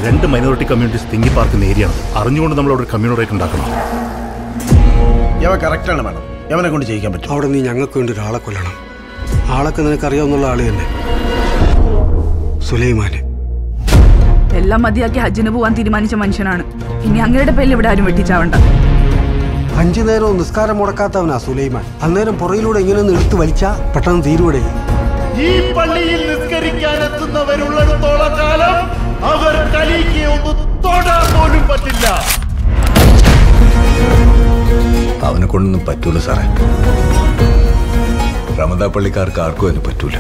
രണ്ട് minority communities തിങ്ങി പാർക്കുന്ന ഏരിയയാണ് അറിഞ്ഞുകൊണ്ട് നമ്മൾ അവിടെ ഒരു കമ്മ്യൂണിറ്റി ഉണ്ടാക്കണം യവ കറക്റ്റാണ് മാഡം യവനെ കൊണ്ട് ചെയ്യിക്കാൻ പറ്റും അവിടെ നീ ഞങ്ങൾക്ക് വേണ്ടി ഒരാളെ കൊല്ലണം ആളൊക്കെ നിനക്കറിയാവുന്നുള്ള ആള് തന്നെ സുലൈമാന് എല്ലാം മതിയാക്കി ഹജ്ജിന് പോവാൻ തീരുമാനിച്ച മനുഷ്യനാണ് ഇനി അങ്ങയുടെ പേരിൽ ഇവിടെ ആരും വെട്ടിച്ചാവണ്ട അഞ്ചു നേരവും നിസ്കാരം മുടക്കാത്തവനാ സുലൈമാൻ അന്നേരം പുറയിലൂടെ ഇങ്ങനെ ഒന്ന് എടുത്ത് വലിച്ചാ പെട്ടെന്ന് തീരുവടെ ഈ പള്ളിയിൽ നിസ്കരിക്കാൻ എത്തുന്നവരുള്ളിടത്തോളം കാലം അവർ കലിക്ക് ഒന്ന് തൊടാൻ പോലും പറ്റില്ല അവനെ കൊണ്ടൊന്നും പറ്റൂല സാറേ റമദാ പള്ളിക്കാർക്ക് ആർക്കും അതിന് പറ്റൂല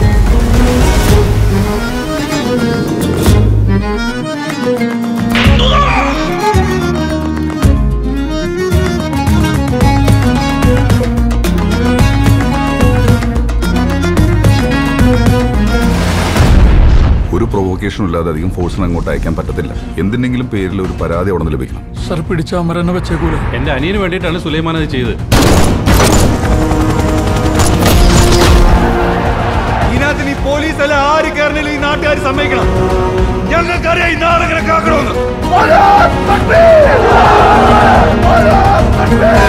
ഒരു പ്രൊവോക്കേഷനും ഇല്ലാതെ അധികം ഫോഴ്സിന് അങ്ങോട്ട് അയക്കാൻ പറ്റത്തില്ല എന്തിനെങ്കിലും പേരിൽ ഒരു പരാതി അവിടെ നിന്ന് ലഭിക്കണം സർ പിടിച്ച അമരനെ വെച്ചേക്കൂല എന്റെ അനിയന് വേണ്ടിയിട്ടാണ് സുലൈമാൻ അത് ചെയ്തത് ഇതിനകത്ത് നീ പോലീസ് അല്ല ആര് കയറണില്ല ഈ നാട്ടുകാർ സമ്മതിക്കണം ഞങ്ങൾക്കറിയാം ഈ നാടെങ്ങനെ കാക്കണമെന്ന്